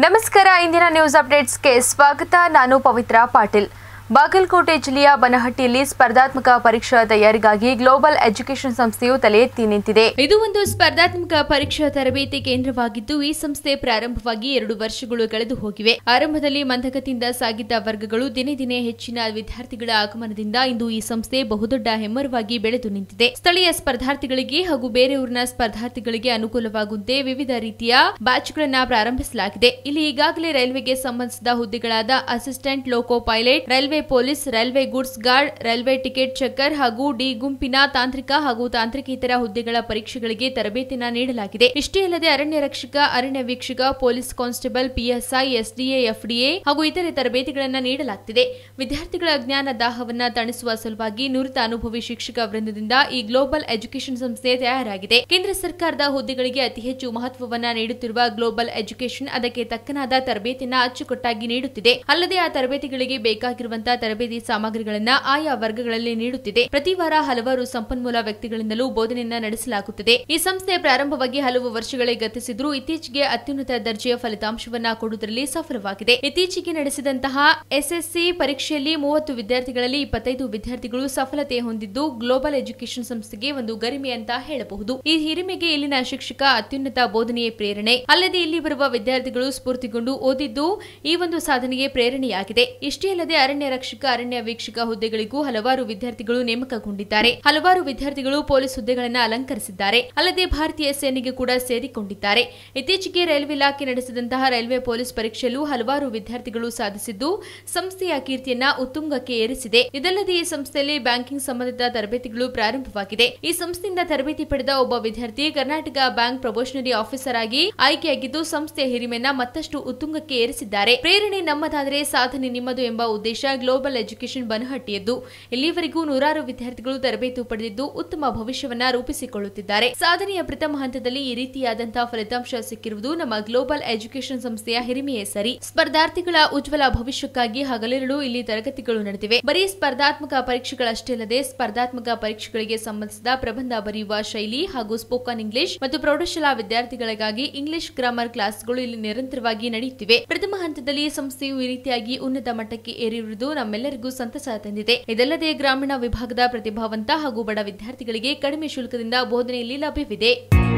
ನಮಸ್ಕಾರ ಇಂದಿನ ನ್ಯೂಸ್ ಅಪ್ಡೇಟ್ಸ್ಗೆ ಸ್ವಾಗತ ನಾನು ಪವಿತ್ರ ಪಾಟೀಲ್ ಬಾಗಲಕೋಟೆ ಜಿಲ್ಲೆಯ ಬನಹಟ್ಟಿಯಲ್ಲಿ ಸ್ಪರ್ಧಾತ್ಮಕ ಪರೀಕ್ಷಾ ತಯಾರಿಗಾಗಿ ಗ್ಲೋಬಲ್ ಎಜುಕೇಷನ್ ಸಂಸ್ಥೆಯು ತಲೆ ಎತ್ತಿ ನಿಂತಿದೆ ಇದು ಒಂದು ಸ್ಪರ್ಧಾತ್ಮಕ ಪರೀಕ್ಷಾ ತರಬೇತಿ ಕೇಂದ್ರವಾಗಿದ್ದು ಈ ಸಂಸ್ಥೆ ಪ್ರಾರಂಭವಾಗಿ ಎರಡು ವರ್ಷಗಳು ಕಳೆದು ಹೋಗಿವೆ ಆರಂಭದಲ್ಲಿ ಮಂದಗತಿಯಿಂದ ಸಾಗಿದ್ದ ವರ್ಗಗಳು ದಿನೇ ದಿನೇ ಹೆಚ್ಚಿನ ವಿದ್ಯಾರ್ಥಿಗಳ ಆಗಮನದಿಂದ ಇಂದು ಈ ಸಂಸ್ಥೆ ಬಹುದೊಡ್ಡ ಹೆಮ್ಮರವಾಗಿ ಬೆಳೆದು ನಿಂತಿದೆ ಸ್ಥಳೀಯ ಸ್ಪರ್ಧಾರ್ಥಿಗಳಿಗೆ ಹಾಗೂ ಬೇರೆಯವರಿನ ಸ್ಪರ್ಧಾರ್ಥಿಗಳಿಗೆ ಅನುಕೂಲವಾಗುವಂತೆ ವಿವಿಧ ರೀತಿಯ ಬ್ಯಾಚ್ಗಳನ್ನ ಪ್ರಾರಂಭಿಸಲಾಗಿದೆ ಇಲ್ಲಿ ಈಗಾಗಲೇ ರೈಲ್ವೆಗೆ ಸಂಬಂಧಿಸಿದ ಹುದ್ದೆಗಳಾದ assistant loco pilot railway police railway goods guard railway ticket checker ಹಾಗೂ ಡಿ ಗುಂಪಿನ ತಾಂತ್ರಿಕ ಹಾಗೂ ತಾಂತ್ರಿಕೇತರ ಹುದ್ದೆಗಳ ಪರೀಕ್ಷೆಗಳಿಗೆ ತರಬೇತಿನ ನೀಡಲಾಗಿದೆ ಇಷ್ಟೇ ಅಲ್ಲದೆ ಅರಣ್ಯ ರಕ್ಷಕ ಅರಣ್ಯ ವೀಕ್ಷಕ police constable PSI SDA FDA ಹಾಗೂ ಇತರೆ ತರಬೇತಿಗಳನ್ನು ನೀಡಲಾಗ್ತಿದೆ ವಿದ್ಯಾರ್ಥಿಗಳ ಜ್ಞಾನ ದಾಹವನ್ನ ತಣಿಸುವ ಸಲುವಾಗಿ ನುರಿತ ಅನುಭವಿ ಶಿಕ್ಷಕ ವೃಂದದಿಂದ ಈ ಗ್ಲೋಬಲ್ ಎಜುಕೇಷನ್ ಸಂಸ್ಥೆ ತಯಾರಾಗಿದೆ ಕೇಂದ್ರ ಸರ್ಕಾರದ ಹುದ್ದೆಗಳಿಗೆ ಅತಿ ಹೆಚ್ಚು ಮಹತ್ವವನ್ನ ನೀಡುತ್ತಿರುವ ಗ್ಲೋಬಲ್ ಎಜುಕೇಷನ್ ಅದಕ್ಕೆ ತಕ್ಕನಾದ ತರಬೇತಿಯನ್ನ ಅಚ್ಚುಕಟ್ಟಾಗಿ ನೀಡುತ್ತಿದೆ ಅಲ್ಲದೆ ಆ ತರಬೇತಿಗಳಿಗೆ ಬೇಕಾಗಿರುವಂತಹ ತರಬೇತಿ ಸಾಮಗ್ರಿಗಳನ್ನ ಆಯಾ ವರ್ಗಗಳಲ್ಲಿ ನೀಡುತ್ತಿದೆ ಪ್ರತಿ ವಾರ ಹಲವಾರು ಸಂಪನ್ಮೂಲ ವ್ಯಕ್ತಿಗಳಿಂದಲೂ ಬೋಧನೆಯನ್ನ ನಡೆಸಲಾಗುತ್ತದೆ ಈ ಸಂಸ್ಥೆ ಪ್ರಾರಂಭವಾಗಿ ಹಲವು ವರ್ಷಗಳೇ ಗತಿಸಿದ್ರೂ ಇತ್ತೀಚೆಗೆ ಅತ್ಯುನ್ನತ ದರ್ಜೆಯ ಫಲಿತಾಂಶವನ್ನ ಕೊಡುವುದರಲ್ಲಿ ಸಫಲವಾಗಿದೆ ಇತ್ತೀಚೆಗೆ ನಡೆಸಿದಂತಹ ಎಸ್ಎಸ್ಸಿ ಪರೀಕ್ಷೆಯಲ್ಲಿ ಮೂವತ್ತು ವಿದ್ಯಾರ್ಥಿಗಳಲ್ಲಿ ಇಪ್ಪತ್ತೈದು ವಿದ್ಯಾರ್ಥಿಗಳು ಸಫಲತೆ ಹೊಂದಿದ್ದು ಗ್ಲೋಬಲ್ ಎಜುಕೇಷನ್ ಸಂಸ್ಥೆಗೆ ಒಂದು ಗರಿಮೆ ಅಂತ ಹೇಳಬಹುದು ಈ ಹಿರಿಮೆಗೆ ಇಲ್ಲಿನ ಶಿಕ್ಷಕ ಅತ್ಯುನ್ನತ ಬೋಧನೆಯೇ ಪ್ರೇರಣೆ ಅಲ್ಲದೆ ಇಲ್ಲಿ ಬರುವ ವಿದ್ಯಾರ್ಥಿಗಳು ಸ್ಫೂರ್ತಿಗೊಂಡು ಓದಿದ್ದು ಈ ಒಂದು ಸಾಧನೆಗೆ ಪ್ರೇರಣೆಯಾಗಿದೆ ಇಷ್ಟೇ ಅಲ್ಲದೆ ಅರಣ್ಯ ರಕ್ಷಕ ಅರಣ್ಯ ವೀಕ್ಷಕ ಹುದ್ದೆಗಳಿಗೂ ಹಲವಾರು ವಿದ್ಯಾರ್ಥಿಗಳು ನೇಮಕಗೊಂಡಿದ್ದಾರೆ ಹಲವಾರು ವಿದ್ಯಾರ್ಥಿಗಳು ಪೊಲೀಸ್ ಹುದ್ದೆಗಳನ್ನು ಅಲಂಕರಿಸಿದ್ದಾರೆ ಅಲ್ಲದೆ ಭಾರತೀಯ ಸೇನೆಗೆ ಕೂಡ ಸೇರಿಕೊಂಡಿದ್ದಾರೆ ಇತ್ತೀಚೆಗೆ ರೈಲ್ವೆ ಇಲಾಖೆ ನಡೆಸಿದಂತಹ ರೈಲ್ವೆ ಪೊಲೀಸ್ ಪರೀಕ್ಷೆಯಲ್ಲೂ ಹಲವಾರು ವಿದ್ಯಾರ್ಥಿಗಳು ಸಾಧಿಸಿದ್ದು ಸಂಸ್ಥೆಯ ಕೀರ್ತಿಯನ್ನ ಉತ್ತುಂಗಕ್ಕೆ ಏರಿಸಿದೆ ಇದಲ್ಲದೆ ಈ ಸಂಸ್ಥೆಯಲ್ಲಿ ಬ್ಯಾಂಕಿಂಗ್ ಸಂಬಂಧಿತ ತರಬೇತಿಗಳು ಪ್ರಾರಂಭವಾಗಿದೆ ಈ ಸಂಸ್ಥೆಯಿಂದ ತರಬೇತಿ ಪಡೆದ ಒಬ್ಬ ವಿದ್ಯಾರ್ಥಿ ಕರ್ನಾಟಕ ಬ್ಯಾಂಕ್ ಪ್ರೊಬೋಷನರಿ ಆಫೀಸರ್ ಆಗಿ ಆಯ್ಕೆಯಾಗಿದ್ದು ಸಂಸ್ಥೆಯ ಹಿರಿಮೆಯನ್ನ ಮತ್ತಷ್ಟು ಉತ್ತುಂಗಕ್ಕೆ ಏರಿಸಿದ್ದಾರೆ ಪ್ರೇರಣೆ ನಮ್ಮದಾದರೆ ಸಾಧನೆ ನಿಮ್ಮದು ಎಂಬ ಉದ್ದೇಶ ಗ್ಲೋಬಲ್ ಎಜುಕೇಷನ್ ಬನಹಟ್ಟಿಯದ್ದು ಇಲ್ಲಿವರೆಗೂ ನೂರಾರು ವಿದ್ಯಾರ್ಥಿಗಳು ತರಬೇತಿ ಪಡೆದಿದ್ದು ಉತ್ತಮ ಭವಿಷ್ಯವನ್ನ ರೂಪಿಸಿಕೊಳ್ಳುತ್ತಿದ್ದಾರೆ ಸಾಧನೆಯ ಪ್ರಥಮ ಹಂತದಲ್ಲಿ ಈ ರೀತಿಯಾದಂತಹ ಫಲಿತಾಂಶ ಸಿಕ್ಕಿರುವುದು ನಮ್ಮ ಗ್ಲೋಬಲ್ ಎಜುಕೇಷನ್ ಸಂಸ್ಥೆಯ ಹಿರಿಮೆಯೇ ಸರಿ ಸ್ಪರ್ಧಾರ್ಥಿಗಳ ಉಜ್ವಲ ಭವಿಷ್ಯಕ್ಕಾಗಿ ಹಗಲಿರುಳು ಇಲ್ಲಿ ತರಗತಿಗಳು ನಡೆದಿವೆ ಬರೀ ಸ್ಪರ್ಧಾತ್ಮಕ ಪರೀಕ್ಷೆಗಳಷ್ಟೇ ಅಲ್ಲದೆ ಸ್ಪರ್ಧಾತ್ಮಕ ಪರೀಕ್ಷೆಗಳಿಗೆ ಸಂಬಂಧಿಸಿದ ಪ್ರಬಂಧ ಬರೆಯುವ ಶೈಲಿ ಹಾಗೂ ಸ್ಪೋಕನ್ ಇಂಗ್ಲಿಷ್ ಮತ್ತು ಪ್ರೌಢಶಾಲಾ ವಿದ್ಯಾರ್ಥಿಗಳಿಗಾಗಿ ಇಂಗ್ಲಿಷ್ ಗ್ರಾಮರ್ ಕ್ಲಾಸ್ಗಳು ಇಲ್ಲಿ ನಿರಂತರವಾಗಿ ನಡೆಯುತ್ತಿವೆ ಪ್ರಥಮ ಹಂತದಲ್ಲಿ ಈ ಸಂಸ್ಥೆಯು ಈ ರೀತಿಯಾಗಿ ಉನ್ನತ ಮಟ್ಟಕ್ಕೆ ಏರಿರುವುದು ನಮ್ಮೆಲ್ಲರಿಗೂ ಸಂತಸ ತಂದಿದೆ ಇದಲ್ಲದೆ ಗ್ರಾಮೀಣ ವಿಭಾಗದ ಪ್ರತಿಭಾವಂತ ಹಾಗೂ ಬಡ ವಿದ್ಯಾರ್ಥಿಗಳಿಗೆ ಕಡಿಮೆ ಶುಲ್ಕದಿಂದ ಬೋಧನೆಯಲ್ಲಿ ಲಭ್ಯವಿದೆ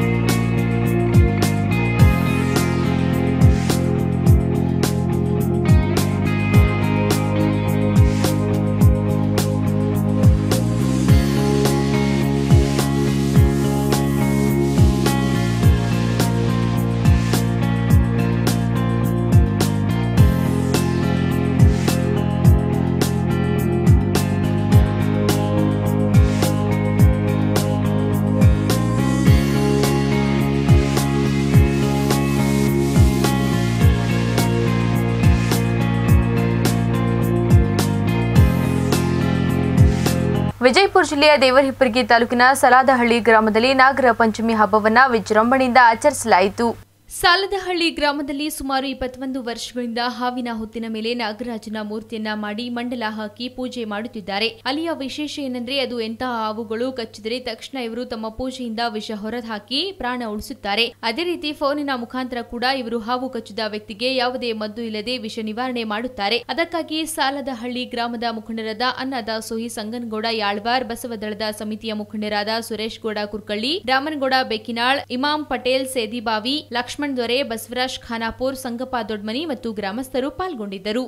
ವಿಜಯಪುರ ಜಿಲ್ಲೆಯ ದೇವರಹಿಪ್ಪರಗಿ ತಾಲೂಕಿನ ಸಲಾದಹಳ್ಳಿ ಗ್ರಾಮದಲ್ಲಿ ನಾಗರ ಪಂಚಮಿ ಹಬ್ಬವನ್ನ ವಿಜೃಂಭಣೆಯಿಂದ ಆಚರಿಸಲಾಯಿತು ಸಾಲದಹಳ್ಳಿ ಗ್ರಾಮದಲ್ಲಿ ಸುಮಾರು ಇಪ್ಪತ್ತೊಂದು ವರ್ಷಗಳಿಂದ ಹಾವಿನ ಹೊತ್ತಿನ ಮೇಲೆ ನಾಗರಾಜನ ಮೂರ್ತಿಯನ್ನ ಮಾಡಿ ಮಂಡಲ ಹಾಕಿ ಪೂಜೆ ಮಾಡುತ್ತಿದ್ದಾರೆ ಅಲ್ಲಿಯ ವಿಶೇಷ ಏನೆಂದ್ರೆ ಅದು ಎಂತಹ ಹಾವುಗಳು ಕಚ್ಚಿದರೆ ತಕ್ಷಣ ಇವರು ತಮ್ಮ ಪೂಜೆಯಿಂದ ವಿಷ ಹೊರಹಾಕಿ ಪ್ರಾಣ ಉಳಿಸುತ್ತಾರೆ ಅದೇ ರೀತಿ ಫೋನಿನ ಮುಖಾಂತರ ಕೂಡ ಇವರು ಹಾವು ಕಚ್ಚಿದ ವ್ಯಕ್ತಿಗೆ ಯಾವುದೇ ಮದ್ದು ಇಲ್ಲದೆ ವಿಷ ನಿವಾರಣೆ ಮಾಡುತ್ತಾರೆ ಅದಕ್ಕಾಗಿ ಸಾಲದಹಳ್ಳಿ ಗ್ರಾಮದ ಮುಖಂಡರಾದ ಅನ್ನದಾಸೋಹಿ ಸಂಗನಗೌಡ ಯಾಳ್ವಾರ್ ಬಸವದಳದ ಸಮಿತಿಯ ಮುಖಂಡರಾದ ಸುರೇಶ್ ಗೌಡ ಕುರ್ಕಳ್ಳಿ ರಾಮನಗೌಡ ಬೆಕ್ಕಿನಾಳ್ ಇಮಾಂ ಪಟೇಲ್ ಸೇದಿಬಾವಿ ಲಕ್ಷ್ಮಣ್ ದೊರೆ ಬಸವರಾಜ್ ಖಾನಾಪುರ್ ಸಂಗಪ್ಪ ದೊಡ್ಮನಿ ಮತ್ತು ಗ್ರಾಮಸ್ಥರು ಪಾಲ್ಗೊಂಡಿದ್ದರು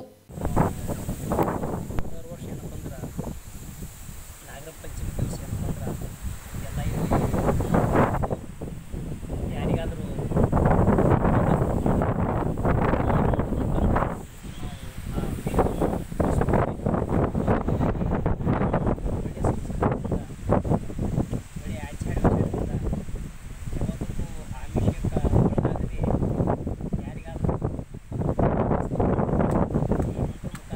ವರ್ಷ ಏನಪ್ಪ ಅಂದ್ರೆ ನಾಗರ ಪಂಚಮಿ ದಿವಸ ಏನಪ್ಪ ಅಂದ್ರೆ ಎಲ್ಲ ಇಲ್ಲಿ ಯಾರಿಗಾದರೂ ಬೆಳೆ ಆಚಾರ ಯಾವತ್ತೂ ಆಮಿಷಕ್ಕೆ ಒಳಗಾಗದೆ ಯಾರಿಗಾದರೂ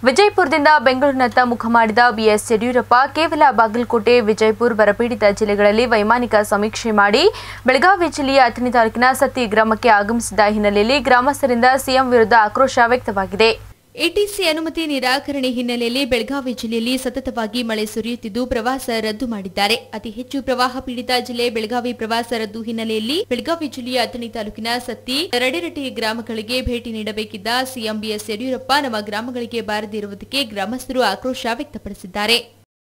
ವಿಜಯಪುರದಿಂದ ಬೆಂಗಳೂರಿನತ್ತ ಮುಖ ಮಾಡಿದ ಬಿಎಸ್ ಯಡಿಯೂರಪ್ಪ ಕೇವಲ ಬಾಗಲಕೋಟೆ ವಿಜಯಪುರ ಬರಪೀಡಿತ ಜಿಲ್ಲೆಗಳಲ್ಲಿ ವೈಮಾನಿಕ ಸಮೀಕ್ಷೆ ಮಾಡಿ ಬೆಳಗಾವಿ ಜಿಲ್ಲೆಯ ಅಥಣಿ ತಾಲೂಕಿನ ಸತ್ತಿ ಗ್ರಾಮಕ್ಕೆ ಆಗಮಿಸಿದ ಹಿನ್ನೆಲೆಯಲ್ಲಿ ಗ್ರಾಮಸ್ಥರಿಂದ ಸಿಎಂ ವಿರುದ್ಧ ಆಕ್ರೋಶ ವ್ಯಕ್ತವಾಗಿದೆ ಎಟಿಸಿ ಅನುಮತಿ ನಿರಾಕರಣೆ ಹಿನ್ನೆಲೆಯಲ್ಲಿ ಬೆಳಗಾವಿ ಜಿಲ್ಲೆಯಲ್ಲಿ ಸತತವಾಗಿ ಮಳೆ ಸುರಿಯುತ್ತಿದ್ದು ಪ್ರವಾಸ ರದ್ದು ಮಾಡಿದ್ದಾರೆ ಅತಿ ಹೆಚ್ಚು ಪ್ರವಾಹ ಪೀಡಿತ ಜಿಲ್ಲೆ ಬೆಳಗಾವಿ ಪ್ರವಾಸ ರದ್ದು ಹಿನ್ನೆಲೆಯಲ್ಲಿ ಬೆಳಗಾವಿ ಜಿಲ್ಲೆಯ ಅಥಣಿ ತಾಲೂಕಿನ ಸತ್ತಿ ರಡೆರಟಿ ಗ್ರಾಮಗಳಿಗೆ ಭೇಟಿ ನೀಡಬೇಕಿದ್ದ ಸಿಎಂ ಬಿಎಸ್ ಯಡಿಯೂರಪ್ಪ ನಮ್ಮ ಗ್ರಾಮಗಳಿಗೆ ಬಾರದಿರುವುದಕ್ಕೆ ಗ್ರಾಮಸ್ಥರು ಆಕ್ರೋಶ ವ್ಯಕ್ತಪಡಿಸಿದ್ದಾರೆ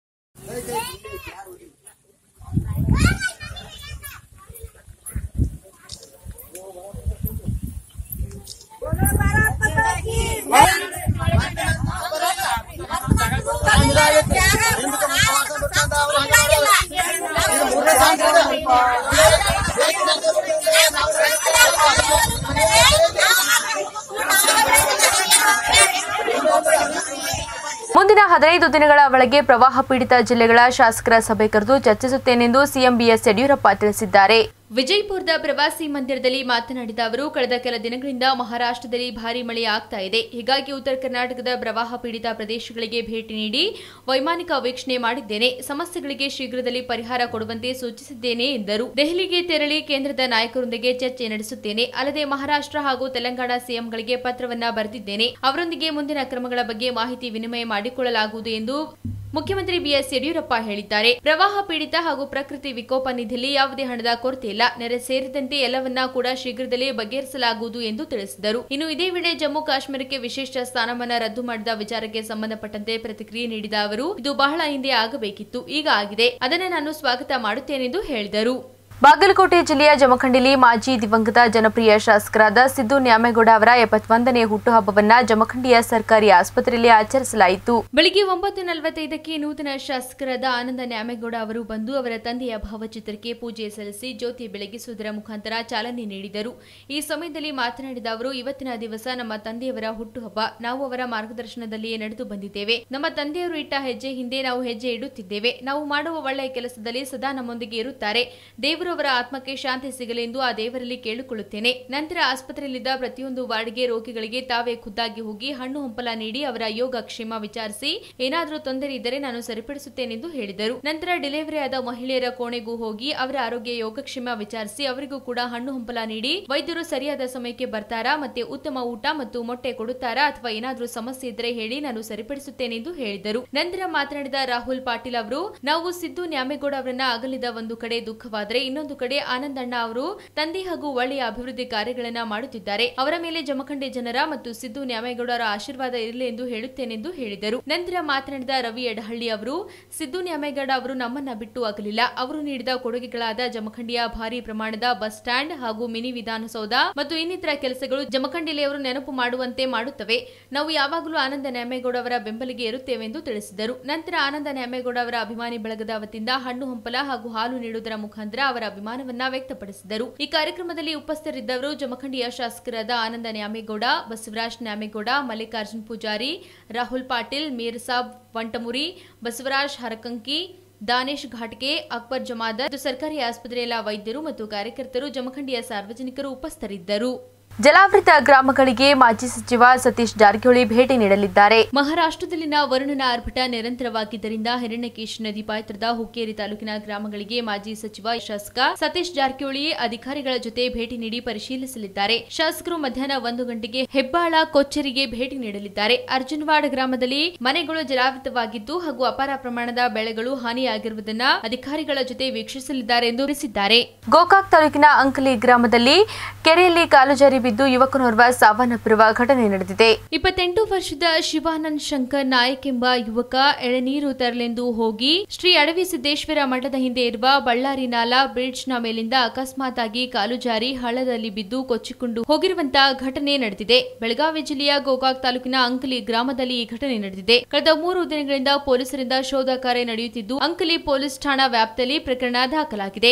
ಮುಂದಿನ ಹದಿನೈದು ದಿನಗಳ ಒಳಗೆ ಪ್ರವಾಹ ಪೀಡಿತ ಜಿಲ್ಲೆಗಳ ಶಾಸಕರ ಸಭೆ ಕರೆದು ಚರ್ಚಿಸುತ್ತೇನೆಂದು ಸಿಎಂ ಬಿಎಸ್ ಯಡಿಯೂರಪ್ಪ ತಿಳಿಸಿದ್ದಾರೆ ವಿಜಯಪುರದ ಪ್ರವಾಸಿ ಮಂದಿರದಲ್ಲಿ ಮಾತನಾಡಿದ ಅವರು ಕಳೆದ ಕೆಲ ದಿನಗಳಿಂದ ಮಹಾರಾಷ್ಟ್ರದಲ್ಲಿ ಭಾರೀ ಮಳೆ ಆಗ್ತಾ ಇದೆ ಹೀಗಾಗಿ ಉತ್ತರ ಕರ್ನಾಟಕದ ಪ್ರವಾಹ ಪೀಡಿತ ಪ್ರದೇಶಗಳಿಗೆ ಭೇಟಿ ನೀಡಿ ವೈಮಾನಿಕ ವೀಕ್ಷಣೆ ಮಾಡಿದ್ದೇನೆ ಸಮಸ್ಯೆಗಳಿಗೆ ಶೀಘ್ರದಲ್ಲಿ ಪರಿಹಾರ ಕೊಡುವಂತೆ ಸೂಚಿಸಿದ್ದೇನೆ ಎಂದರು ದೆಹಲಿಗೆ ತೆರಳಿ ಕೇಂದ್ರದ ನಾಯಕರೊಂದಿಗೆ ಚರ್ಚೆ ನಡೆಸುತ್ತೇನೆ ಅಲ್ಲದೆ ಮಹಾರಾಷ್ಟ್ರ ಹಾಗೂ ತೆಲಂಗಾಣ ಸಿಎಂಗಳಿಗೆ ಪತ್ರವನ್ನ ಬರೆದಿದ್ದೇನೆ ಅವರೊಂದಿಗೆ ಮುಂದಿನ ಕ್ರಮಗಳ ಬಗ್ಗೆ ಮಾಹಿತಿ ವಿನಿಮಯ ಮಾಡಿಕೊಳ್ಳಲಾಗುವುದು ಎಂದು ಮುಖ್ಯಮಂತ್ರಿ ಬಿಎಸ್ ಯಡಿಯೂರಪ್ಪ ಹೇಳಿದ್ದಾರೆ ಪ್ರವಾಹ ಪೀಡಿತ ಹಾಗೂ ಪ್ರಕೃತಿ ವಿಕೋಪ ನಿಧಿಯಲ್ಲಿ ಯಾವುದೇ ಹಣದ ಕೊರತೆ ಇಲ್ಲ ನೆರೆ ಸೇರಿದಂತೆ ಎಲ್ಲವನ್ನ ಕೂಡ ಶೀಘ್ರದಲ್ಲೇ ಬಗೆಹರಿಸಲಾಗುವುದು ಎಂದು ತಿಳಿಸಿದರು ಇನ್ನು ಇದೇ ವೇಳೆ ಜಮ್ಮು ಕಾಶ್ಮೀರಕ್ಕೆ ವಿಶೇಷ ಸ್ಥಾನಮಾನ ರದ್ದು ಮಾಡಿದ ವಿಚಾರಕ್ಕೆ ಸಂಬಂಧಪಟ್ಟಂತೆ ಪ್ರತಿಕ್ರಿಯೆ ನೀಡಿದ ಅವರು ಇದು ಬಹಳ ಹಿಂದೆ ಆಗಬೇಕಿತ್ತು ಈಗ ಆಗಿದೆ ಅದನ್ನು ನಾನು ಸ್ವಾಗತ ಮಾಡುತ್ತೇನೆಂದು ಹೇಳಿದರು ಬಾಗಲಕೋಟೆ ಜಿಲ್ಲೆಯ ಜಮಖಂಡಿಲಿ ಮಾಜಿ ದಿವಂಗತ ಜನಪ್ರಿಯ ಶಾಸಕರಾದ ಸಿದ್ದು ನ್ಯಾಮೇಗೌಡ ಅವರ ಎಪ್ಪತ್ತೊಂದನೇ ಹುಟ್ಟುಹಬ್ಬವನ್ನ ಜಮಖಂಡಿಯ ಸರ್ಕಾರಿ ಆಸ್ಪತ್ರೆಯಲ್ಲಿ ಆಚರಿಸಲಾಯಿತು ಬೆಳಿಗ್ಗೆ ಒಂಬತ್ತು ನಲವತ್ತೈದಕ್ಕೆ ನೂತನ ಶಾಸಕರಾದ ಆನಂದ ನ್ಯಾಮೇಗೌಡ ಅವರು ಬಂದು ಅವರ ತಂದೆಯ ಭಾವಚಿತ್ರಕ್ಕೆ ಪೂಜೆ ಸಲ್ಲಿಸಿ ಜ್ಯೋತಿ ಬೆಳಗಿಸುವುದರ ಮುಖಾಂತರ ಚಾಲನೆ ನೀಡಿದರು ಈ ಸಮಯದಲ್ಲಿ ಮಾತನಾಡಿದ ಅವರು ಇವತ್ತಿನ ದಿವಸ ನಮ್ಮ ತಂದೆಯವರ ಹುಟ್ಟುಹಬ್ಬ ನಾವು ಅವರ ಮಾರ್ಗದರ್ಶನದಲ್ಲಿಯೇ ನಡೆದು ಬಂದಿದ್ದೇವೆ ನಮ್ಮ ತಂದೆಯವರು ಇಟ್ಟ ಹೆಜ್ಜೆ ಹಿಂದೆ ನಾವು ಹೆಜ್ಜೆ ಇಡುತ್ತಿದ್ದೇವೆ ನಾವು ಮಾಡುವ ಒಳ್ಳೆಯ ಕೆಲಸದಲ್ಲಿ ಸದಾ ನಮ್ಮೊಂದಿಗೆ ಇರುತ್ತಾರೆ ದೇವರು ಅವರ ಆತ್ಮಕ್ಕೆ ಶಾಂತಿ ಸಿಗಲಿ ಎಂದು ಆ ದೇವರಲ್ಲಿ ಕೇಳಿಕೊಳ್ಳುತ್ತೇನೆ ನಂತರ ಆಸ್ಪತ್ರೆಯಲ್ಲಿದ್ದ ಪ್ರತಿಯೊಂದು ವಾರ್ಡ್ಗೆ ರೋಗಿಗಳಿಗೆ ತಾವೇ ಖುದ್ದಾಗಿ ಹೋಗಿ ಹಣ್ಣು ಹಂಪಲ ನೀಡಿ ಅವರ ಯೋಗ ಕ್ಷೇಮ ವಿಚಾರಿಸಿ ಏನಾದರೂ ತೊಂದರೆ ಇದ್ದರೆ ನಾನು ಸರಿಪಡಿಸುತ್ತೇನೆಂದು ಹೇಳಿದರು ನಂತರ ಡೆಲಿವರಿ ಆದ ಮಹಿಳೆಯರ ಕೋಣೆಗೂ ಹೋಗಿ ಅವರ ಆರೋಗ್ಯ ಯೋಗಕ್ಷೇಮ ವಿಚಾರಿಸಿ ಅವರಿಗೂ ಕೂಡ ಹಣ್ಣು ಹಂಪಲ ನೀಡಿ ವೈದ್ಯರು ಸರಿಯಾದ ಸಮಯಕ್ಕೆ ಬರ್ತಾರಾ ಮತ್ತೆ ಉತ್ತಮ ಊಟ ಮತ್ತು ಮೊಟ್ಟೆ ಕೊಡುತ್ತಾರಾ ಅಥವಾ ಏನಾದರೂ ಸಮಸ್ಯೆ ಇದ್ದರೆ ಹೇಳಿ ನಾನು ಸರಿಪಡಿಸುತ್ತೇನೆಂದು ಹೇಳಿದರು ನಂತರ ಮಾತನಾಡಿದ ರಾಹುಲ್ ಪಾಟೀಲ್ ಅವರು ನಾವು ಸಿದ್ದು ನ್ಯಾಮೇಗೌಡ ಅವರನ್ನ ಅಗಲಿದ ಒಂದು ಕಡೆ ದುಃಖವಾದರೆ ಇನ್ನೊಂದು ಕಡೆ ಆನಂದಣ್ಣ ಅವರು ತಂದೆ ಹಾಗೂ ಒಳ್ಳೆಯ ಅಭಿವೃದ್ಧಿ ಕಾರ್ಯಗಳನ್ನ ಮಾಡುತ್ತಿದ್ದಾರೆ ಅವರ ಮೇಲೆ ಜಮಖಂಡಿ ಜನರ ಮತ್ತು ಸಿದ್ದು ನ್ಯಾಮೇಗೌಡರ ಆಶೀರ್ವಾದ ಇರಲಿ ಎಂದು ಹೇಳುತ್ತೇನೆಂದು ಹೇಳಿದರು ನಂತರ ಮಾತನಾಡಿದ ರವಿ ಎಡಹಳ್ಳಿ ಅವರು ಸಿದ್ದು ನ್ಯಾಮೇಗೌಡ ಅವರು ನಮ್ಮನ್ನ ಬಿಟ್ಟು ಆಗಲಿಲ್ಲ ಅವರು ನೀಡಿದ ಕೊಡುಗೆಗಳಾದ ಜಮಖಂಡಿಯ ಭಾರಿ ಪ್ರಮಾಣದ ಬಸ್ ಸ್ಟ್ಯಾಂಡ್ ಹಾಗೂ ಮಿನಿ ವಿಧಾನಸೌಧ ಮತ್ತು ಇನ್ನಿತರ ಕೆಲಸಗಳು ಜಮಖಂಡಿಲಿ ಅವರು ನೆನಪು ಮಾಡುವಂತೆ ಮಾಡುತ್ತವೆ ನಾವು ಯಾವಾಗಲೂ ಆನಂದ ನ್ಯಾಮೇಗೌಡ ಅವರ ಬೆಂಬಲಿಗೆ ಇರುತ್ತೇವೆ ಎಂದು ತಿಳಿಸಿದರು ನಂತರ ಆನಂದ ನ್ಯಾಮೇಗೌಡ ಅವರ ಅಭಿಮಾನಿ ಬಳಗದ ವತಿಯಿಂದ ಹಣ್ಣು ಹಂಪಲ ಹಾಗೂ ಹಾಲು ನೀಡುವುದರ ಮುಖಾಂತರ ಅವರ ಅಭಿಮಾನವನ್ನ ವ್ಯಕ್ತಪಡಿಸಿದರು ಈ ಕಾರ್ಯಕ್ರಮದಲ್ಲಿ ಉಪಸ್ಥಿತರಿದ್ದವರು ಜಮಖಂಡಿಯ ಶಾಸಕರಾದ ಆನಂದ ನ್ಯಾಮೇಗೌಡ ಬಸವರಾಜ್ ನ್ಯಾಮೇಗೌಡ ಮಲ್ಲಿಕಾರ್ಜುನ್ ಪೂಜಾರಿ ರಾಹುಲ್ ಪಾಟೀಲ್ ಮೀರ್ ಸಾಬ್ ವಂಟಮುರಿ ಬಸವರಾಜ್ ಹರಕಂಕಿ ದಾನೇಶ್ ಘಾಟ್ಗೆ ಅಕ್ಬರ್ ಜಮಾದರ್ ಮತ್ತು ಸರ್ಕಾರಿ ಆಸ್ಪತ್ರೆಯ ವೈದ್ಯರು ಮತ್ತು ಕಾರ್ಯಕರ್ತರು ಜಮಖಂಡಿಯ ಸಾರ್ವಜನಿಕರು ಉಪಸ್ಥಿತರಿದ್ದರು ಜಲಾವೃತ ಗ್ರಾಮಗಳಿಗೆ ಮಾಜಿ ಸಚಿವ ಸತೀಶ್ ಜಾರಕಿಹೊಳಿ ಭೇಟಿ ನೀಡಲಿದ್ದಾರೆ ಮಹಾರಾಷ್ಟ್ರದಲ್ಲಿನ ವರುಣನ ಆರ್ಭಟ ನಿರಂತರವಾಗಿದ್ದರಿಂದ ಹಿರಣ್ಯಕೇಶ್ ನದಿ ಪಾತ್ರದ ಹುಕ್ಕೇರಿ ತಾಲೂಕಿನ ಗ್ರಾಮಗಳಿಗೆ ಮಾಜಿ ಸಚಿವ ಶಾಸಕ ಸತೀಶ್ ಜಾರಕಿಹೊಳಿ ಅಧಿಕಾರಿಗಳ ಜೊತೆ ಭೇಟಿ ನೀಡಿ ಪರಿಶೀಲಿಸಲಿದ್ದಾರೆ ಶಾಸಕರು ಮಧ್ಯಾಹ್ನ ಒಂದು ಗಂಟೆಗೆ ಹೆಬ್ಬಾಳ ಕೊಚ್ಚರಿಗೆ ಭೇಟಿ ನೀಡಲಿದ್ದಾರೆ ಅರ್ಜುನವಾಡ ಗ್ರಾಮದಲ್ಲಿ ಮನೆಗಳು ಜಲಾವೃತವಾಗಿದ್ದು ಹಾಗೂ ಅಪಾರ ಪ್ರಮಾಣದ ಬೆಳೆಗಳು ಹಾನಿಯಾಗಿರುವುದನ್ನ ಅಧಿಕಾರಿಗಳ ಜೊತೆ ವೀಕ್ಷಿಸಲಿದ್ದಾರೆ ಎಂದು ತಿಳಿಸಿದ್ದಾರೆ ಗೋಕಾಕ್ ತಾಲೂಕಿನ ಅಂಕಲಿ ಗ್ರಾಮದಲ್ಲಿ ಕೆರೆಯಲ್ಲಿ ಕಾಲು ಜಾರಿ ಬಿದ್ದು ಯುವಕನೋರ್ವ ಸಾವನ್ನಪ್ಪಿರುವ ಘಟನೆ ನಡೆದಿದೆ ಇಪ್ಪತ್ತೆಂಟು ವರ್ಷದ ಶಿವಾನಂದ್ ಶಂಕರ್ ನಾಯಕ್ ಎಂಬ ಯುವಕ ಎಳನೀರು ತರಲೆಂದು ಹೋಗಿ ಶ್ರೀ ಅಡವಿ ಸಿದ್ದೇಶ್ವರ ಮಠದ ಹಿಂದೆ ಇರುವ ಬಳ್ಳಾರಿ ನಾಲಾ ಬ್ರಿಡ್ಜ್ನ ಮೇಲಿಂದ ಅಕಸ್ಮಾತ್ ಆಗಿ ಕಾಲು ಜಾರಿ ಹಳ್ಳದಲ್ಲಿ ಬಿದ್ದು ಕೊಚ್ಚಿಕೊಂಡು ಹೋಗಿರುವಂತಹ ಘಟನೆ ನಡೆದಿದೆ ಬೆಳಗಾವಿ ಜಿಲ್ಲೆಯ ಗೋಕಾಕ್ ತಾಲೂಕಿನ ಅಂಕಲಿ ಗ್ರಾಮದಲ್ಲಿ ಈ ಘಟನೆ ನಡೆದಿದೆ ಕಳೆದ ಮೂರು ದಿನಗಳಿಂದ ಪೊಲೀಸರಿಂದ ಶೋಧ ಕಾರ್ಯ ನಡೆಯುತ್ತಿದ್ದು ಅಂಕಲಿ ಪೊಲೀಸ್ ಠಾಣಾ ವ್ಯಾಪ್ತಿಯಲ್ಲಿ ಪ್ರಕರಣ ದಾಖಲಾಗಿದೆ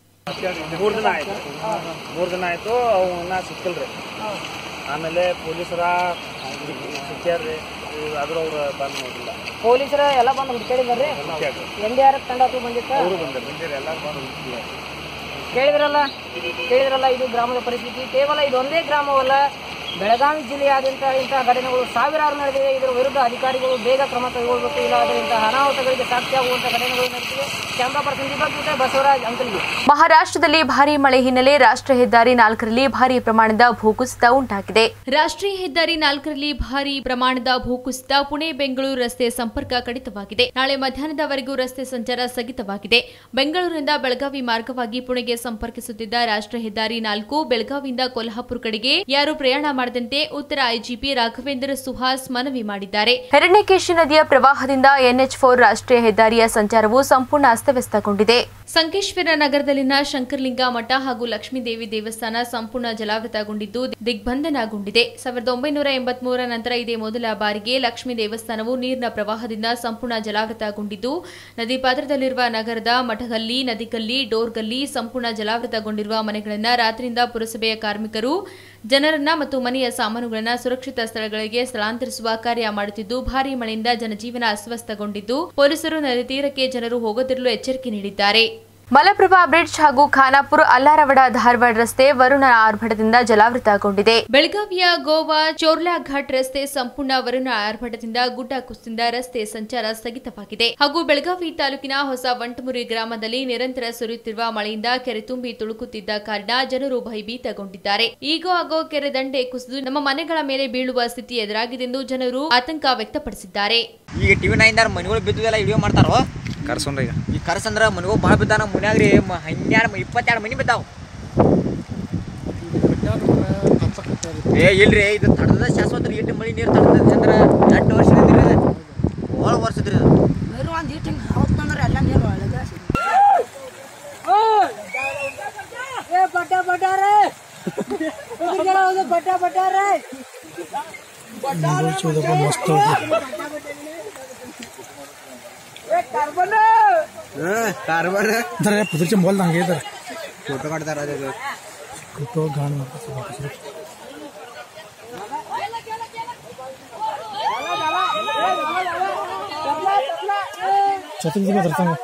ಮೂರು ದಿನ ಆಯ್ತು ಮೂರು ದಿನ ಆಯ್ತು ಅವನ್ನ ಸಿಕ್ಕಿಲ್ರಿ ಆಮೇಲೆ ಪೊಲೀಸರ ಸಿಕ್ಕ್ಯಾರ್ರಿ ಆದ್ರೂ ಅವ್ರು ಬಂದ್ ನೋಡಿಲ್ಲ ಪೊಲೀಸರ ಎಲ್ಲ ಬಂದು ಹುಡ್ಕಾಡಿದಾರ್ರಿ ಎನ್ ಡಿ ಆರ್ ಎಫ್ ತಂಡ ಅದು ಬಂದಿತ್ತು ಅವರು ಬಂದಿರಿ ಬಂದಿರಿ ಎಲ್ಲ ಬಂದು ಹುಡುಕಿಲ್ಲ ಕೇಳಿದ್ರಲ್ಲ ಕೇಳಿದ್ರಲ್ಲ ಇದು ಗ್ರಾಮದ ಪರಿಸ್ಥಿತಿ ಕೇವಲ ಇದೊಂದೇ ಗ್ರಾಮವಲ್ಲ ಬೆಳಗಾವಿ ಜಿಲ್ಲೆಯಾದ್ಯಂತ ಇಂತಹ ಘಟನೆಗಳು ಸಾವಿರಾರು ನಡೆದಿವೆ ಇದರ ವಿರುದ್ಧ ಅಧಿಕಾರಿಗಳು ಬೇಗ ಕ್ರಮ ಕೈಗೊಳ್ಳಬೇಕು ಇಲ್ಲಾದರೆ ಇಂತಹ ಅನಾಹುತಗಳಿಗೆ ಸಾಕ್ಷಿಯಾಗುವಂತಹ ಘಟನೆಗಳು ನಡೆದಿವೆ ಕ್ಯಾಮ್ರಾ ಪರ್ಸನ್ ದೀಪಕ್ ಜೊತೆ ಬಸವರಾಜ್ ಅಂಕಲ್ಗಿ ಮಹಾರಾಷ್ಟ್ರದಲ್ಲಿ ಭಾರೀ ಮಳೆ ಹಿನ್ನೆಲೆ ರಾಷ್ಟ್ರೀಯ ಹೆದ್ದಾರಿ ನಾಲ್ಕರಲ್ಲಿ ಭಾರೀ ಪ್ರಮಾಣದ ಭೂಕುಸಿತ ಉಂಟಾಗಿದೆ ರಾಷ್ಟ್ರೀಯ ಹೆದ್ದಾರಿ ನಾಲ್ಕರಲ್ಲಿ ಭಾರಿ ಪ್ರಮಾಣದ ಭೂಕುಸಿತ ಪುಣೆ ಬೆಂಗಳೂರು ರಸ್ತೆ ಸಂಪರ್ಕ ಕಡಿತವಾಗಿದೆ ನಾಳೆ ಮಧ್ಯಾಹ್ನದವರೆಗೂ ರಸ್ತೆ ಸಂಚಾರ ಸ್ಥಗಿತವಾಗಿದೆ ಬೆಂಗಳೂರಿನಿಂದ ಬೆಳಗಾವಿ ಮಾರ್ಗವಾಗಿ ಪುಣೆಗೆ ಸಂಪರ್ಕಿಸುತ್ತಿದ್ದ ರಾಷ್ಟ್ರೀಯ ಹೆದ್ದಾರಿ ನಾಲ್ಕು ಬೆಳಗಾವಿಯಿಂದ ಕೊಲ್ಹಾಪುರ ಕಡೆಗೆ ಯಾರು ಪ್ರಯಾಣ ಮಾಡದಂತೆ ಉತ್ತರ ಐಜಿಪಿ ರಾಘವೇಂದ್ರ ಸುಹಾಸ್ ಮನವಿ ಮಾಡಿದ್ದಾರೆ ಹಿರಣ್ಯಕೇಶಿ ನದಿಯ ಪ್ರವಾಹದಿಂದ ಎನ್ಎಚ್ ಫೋರ್ ರಾಷ್ಟ್ರೀಯ ಹೆದ್ದಾರಿಯ ಸಂಚಾರವು ಸಂಪೂರ್ಣ ಅಸ್ತವ್ಯಸ್ತಗೊಂಡಿದೆ ಸಂಕೇಶ್ವರ ನಗರದಲ್ಲಿನ ಶಂಕರಲಿಂಗ ಮಠ ಹಾಗೂ ಲಕ್ಷ್ಮೀದೇವಿ ದೇವಸ್ಥಾನ ಸಂಪೂರ್ಣ ಜಲಾವೃತಗೊಂಡಿದ್ದು ದಿಗ್ಬಂಧನಗೊಂಡಿದೆ ಸಾವಿರದ ಒಂಬೈನೂರ ಎಂಬತ್ಮೂರ ನಂತರ ಇದೇ ಮೊದಲ ಬಾರಿಗೆ ಲಕ್ಷ್ಮೀ ದೇವಸ್ಥಾನವು ನೀರಿನ ಪ್ರವಾಹದಿಂದ ಸಂಪೂರ್ಣ ಜಲಾವೃತಗೊಂಡಿದ್ದು ನದಿ ಪಾತ್ರದಲ್ಲಿರುವ ನಗರದ ಮಠಗಲ್ಲಿ ನದಿಗಲ್ಲಿ ಡೋರ್ಗಲ್ಲಿ ಸಂಪೂರ್ಣ ಜಲಾವೃತಗೊಂಡಿರುವ ಮನೆಗಳನ್ನು ರಾತ್ರಿಯಿಂದ ಪುರಸಭೆಯ ಕಾರ್ಮಿಕರು ಜನರನ್ನ ಮತ್ತು ಮನೆಯ ಸಾಮಾನುಗಳನ್ನು ಸುರಕ್ಷಿತ ಸ್ಥಳಗಳಿಗೆ ಸ್ಥಳಾಂತರಿಸುವ ಕಾರ್ಯ ಮಾಡುತ್ತಿದ್ದು ಭಾರೀ ಮಳೆಯಿಂದ ಜನಜೀವನ ಅಸ್ವಸ್ಥಗೊಂಡಿದ್ದು ಪೊಲೀಸರು ನದಿ ತೀರಕ್ಕೆ ಜನರು ಹೋಗದಿರಲು ಎಚ್ಚರಿಕೆ ನೀಡಿದ್ದಾರೆ ಮಲಪ್ರಭಾ ಬ್ರಿಡ್ಜ್ ಹಾಗೂ ಖಾನಾಪುರ ಅಲ್ಲಾರವಡ ಧಾರವಾಡ ರಸ್ತೆ ವರುಣ ಆರ್ಭಟದಿಂದ ಜಲಾವೃತಗೊಂಡಿದೆ ಬೆಳಗಾವಿಯ ಗೋವಾ ಚೋರ್ಲಾ ಘಾಟ್ ರಸ್ತೆ ಸಂಪೂರ್ಣ ವರುಣ ಆರ್ಭಟದಿಂದ ಗುಡ್ಡ ಕುಸಿದಿಂದ ರಸ್ತೆ ಸಂಚಾರ ಸ್ಥಗಿತವಾಗಿದೆ ಹಾಗೂ ಬೆಳಗಾವಿ ತಾಲೂಕಿನ ಹೊಸ ವಂಟಮುರಿ ಗ್ರಾಮದಲ್ಲಿ ನಿರಂತರ ಸುರಿಯುತ್ತಿರುವ ಮಳೆಯಿಂದ ಕೆರೆ ತುಂಬಿ ತುಳುಕುತ್ತಿದ್ದ ಕಾರಣ ಜನರು ಭಯಭೀತಗೊಂಡಿದ್ದಾರೆ ಈಗೋ ಆಗೋ ಕೆರೆ ದಂಡೆ ಕುಸಿದು ನಮ್ಮ ಮನೆಗಳ ಮೇಲೆ ಬೀಳುವ ಸ್ಥಿತಿ ಎದುರಾಗಿದೆ ಎಂದು ಜನರು ಆತಂಕ ವ್ಯಕ್ತಪಡಿಸಿದ್ದಾರೆ ಈಗ ಟಿವಿ ನೈನ್ದಾರ ಮನೆಗಳು ಬಿದ್ದುದೆಲ್ಲ ವಿಡಿಯೋ ಮಾಡ್ತಾರೋ ಕರ್ಸೊಂಡ್ರಿ ಈಗ ಈ ಕರ್ಸಂದ್ರ ಮನೆಗಳು ಭಾಳ ಬಿದ್ದಾನ ಮನ್ಯಾಗ್ರಿ ಹನ್ನೆರಡು ಇಪ್ಪತ್ತೆರಡು ಮನೆ ಬಿದ್ದಾವ ಏ ಇಲ್ರಿ ಇದು ತಡದ ಶಾಶ್ವತ ರೀ ಇಟ್ಟು ಮಳಿ ನೀರು ತಡದ ಚಂದ್ರ ಎಂಟು ವರ್ಷದಿಂದ ಇರಿ ಇದು ಭಾಳ ವರ್ಷದ್ರಿ ಇದು ನೀರು ಒಂದು ಇಟ್ಟು ಅವತ್ತು ಅಂದ್ರೆ ಎಲ್ಲ ನೀರು ಒಳಗೆ ಏ ಬಟ್ಟ ಬಟ್ಟಾರೆ ಬಟ್ಟ ಬಟ್ಟಾರೆ जरा पुढचे मोल सांगे तर ಫೋಟೋ ಕಾಡ್ತಾರ फोटो घाण छत्री दिलं तर चांगलं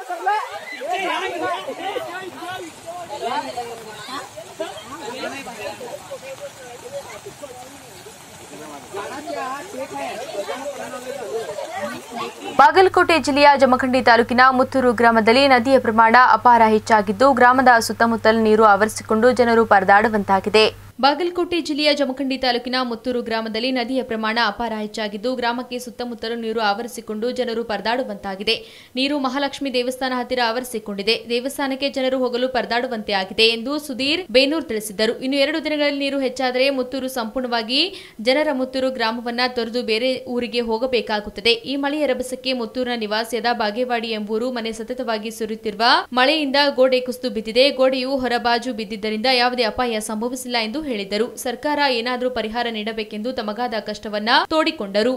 ಬಾಗಲಕೋಟೆ ಜಿಲ್ಲೆಯ ಜಮಖಂಡಿ ತಾಲೂಕಿನ ಮುತ್ತೂರು ಗ್ರಾಮದಲ್ಲಿ ನದಿಯ ಪ್ರಮಾಣ ಅಪಾರ ಹೆಚ್ಚಾಗಿದ್ದು ಗ್ರಾಮದ ಸುತ್ತಮುತ್ತಲ ನೀರು ಆವರಿಸಿಕೊಂಡು ಜನರು ಪರದಾಡುವಂತಾಗಿದೆ ಬಾಗಲಕೋಟೆ ಜಿಲ್ಲೆಯ ಜಮಖಂಡಿ ತಾಲೂಕಿನ ಮುತ್ತೂರು ಗ್ರಾಮದಲ್ಲಿ ನದಿಯ ಪ್ರಮಾಣ ಅಪಾರ ಹೆಚ್ಚಾಗಿದ್ದು ಗ್ರಾಮಕ್ಕೆ ಸುತ್ತಮುತ್ತಲು ನೀರು ಆವರಿಸಿಕೊಂಡು ಜನರು ಪರದಾಡುವಂತಾಗಿದೆ ನೀರು ಮಹಾಲಕ್ಷ್ಮಿ ದೇವಸ್ಥಾನ ಹತ್ತಿರ ಆವರಿಸಿಕೊಂಡಿದೆ ದೇವಸ್ಥಾನಕ್ಕೆ ಜನರು ಹೋಗಲು ಪರದಾಡುವಂತೆ ಆಗಿದೆ ಎಂದು ಸುಧೀರ್ ಬೇನೂರ್ ತಿಳಿಸಿದ್ದರು ಇನ್ನು ಎರಡು ದಿನಗಳಲ್ಲಿ ನೀರು ಹೆಚ್ಚಾದರೆ ಮುತ್ತೂರು ಸಂಪೂರ್ಣವಾಗಿ ಜನರ ಮುತ್ತೂರು ಗ್ರಾಮವನ್ನ ತೊರೆದು ಬೇರೆ ಊರಿಗೆ ಹೋಗಬೇಕಾಗುತ್ತದೆ ಈ ಮಳೆಯ ರಭಸಕ್ಕೆ ಮುತ್ತೂರಿನ ನಿವಾಸಿಯಾದ ಬಾಗೇವಾಡಿ ಎಂಬೂರು ಮನೆ ಸತತವಾಗಿ ಸುರಿಯುತ್ತಿರುವ ಮಳೆಯಿಂದ ಗೋಡೆ ಕುಸಿದು ಬಿದ್ದಿದೆ ಗೋಡೆಯು ಹೊರಬಾಜು ಬಿದ್ದಿದ್ದರಿಂದ ಯಾವುದೇ ಅಪಾಯ ಸಂಭವಿಸಿಲ್ಲ ಎಂದು ಹೇಳಿದರು ಸರ್ಕಾರ ಏನಾದರೂ ಪರಿಹಾರ ನೀಡಬೇಕೆಂದು ತಮಗಾದ ಕಷ್ಟವನ್ನ ತೋಡಿಕೊಂಡರು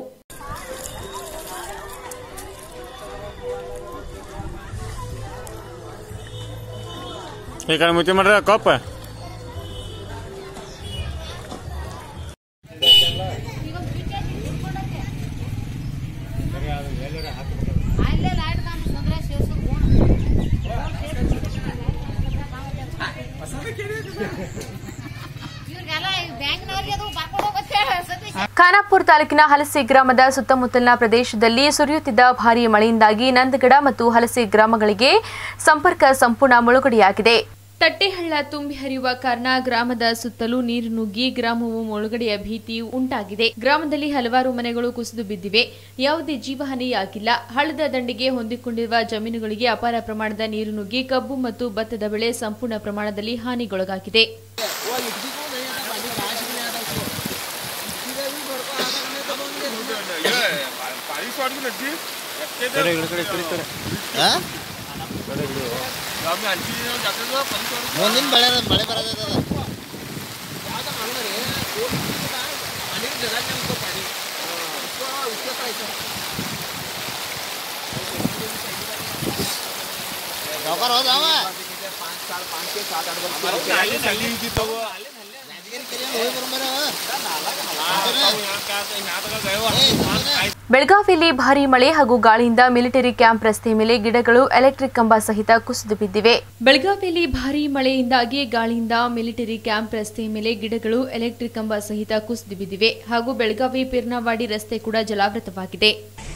ಈಗ ಮುತ್ತಿ ಮಾಡ್ರ ಕಪ್ಪ ಖಾನಾಪುರ ತಾಲೂಕಿನ ಹಲಸಿ ಗ್ರಾಮದ ಸುತ್ತಮುತ್ತಲಿನ ಪ್ರದೇಶದಲ್ಲಿ ಸುರಿಯುತ್ತಿದ್ದ ಭಾರೀ ಮಳೆಯಿಂದಾಗಿ ನಂದಗಡ ಮತ್ತು ಹಲಸಿ ಗ್ರಾಮಗಳಿಗೆ ಸಂಪರ್ಕ ಸಂಪೂರ್ಣ ಮುಳುಗಡೆಯಾಗಿದೆ ತಟ್ಟೆಹಳ್ಳ ತುಂಬಿ ಹರಿಯುವ ಕಾರಣ ಗ್ರಾಮದ ಸುತ್ತಲೂ ನೀರು ನುಗ್ಗಿ ಗ್ರಾಮವು ಮುಳುಗಡೆಯ ಭೀತಿ ಉಂಟಾಗಿದೆ ಗ್ರಾಮದಲ್ಲಿ ಹಲವಾರು ಮನೆಗಳು ಕುಸಿದು ಬಿದ್ದಿವೆ ಯಾವುದೇ ಜೀವಹಾನಿಯಾಗಿಲ್ಲ ಹಳ್ಳದ ದಂಡೆಗೆ ಹೊಂದಿಕೊಂಡಿರುವ ಜಮೀನುಗಳಿಗೆ ಅಪಾರ ಪ್ರಮಾಣದ ನೀರು ನುಗ್ಗಿ ಕಬ್ಬು ಮತ್ತು ಭತ್ತದ ಬೆಳೆ ಸಂಪೂರ್ಣ ಪ್ರಮಾಣದಲ್ಲಿ ಹಾನಿಗೊಳಗಾಗಿದೆ ಮುಂದಿನ ಬೆಳೆ ಮಳೆ ಬರೋದ ಸಾವ್ಕಾರ ಹೋದ ಅವ ಹೋಗಿ ಬರ್ಮರ ಬೆಳಗಾವಿಯಲ್ಲಿ ಭಾರೀ ಮಳೆ ಹಾಗೂ ಗಾಳಿಯಿಂದ ಮಿಲಿಟರಿ ಕ್ಯಾಂಪ್ ರಸ್ತೆ ಮೇಲೆ ಗಿಡಗಳು ಎಲೆಕ್ಟ್ರಿಕ್ ಕಂಬ ಸಹಿತ ಕುಸಿದು ಬಿದ್ದಿವೆ ಬೆಳಗಾವಿಯಲ್ಲಿ ಭಾರೀ ಮಳೆಯಿಂದಾಗಿ ಗಾಳಿಯಿಂದ ಮಿಲಿಟರಿ ಕ್ಯಾಂಪ್ ರಸ್ತೆ ಮೇಲೆ ಗಿಡಗಳು ಎಲೆಕ್ಟ್ರಿಕ್ ಕಂಬ ಸಹಿತ ಕುಸಿದು ಬಿದ್ದಿವೆ ಹಾಗೂ ಬೆಳಗಾವಿ ಪೀರ್ನವಾಡಿ ರಸ್ತೆ ಕೂಡ ಜಲಾವೃತವಾಗಿದೆ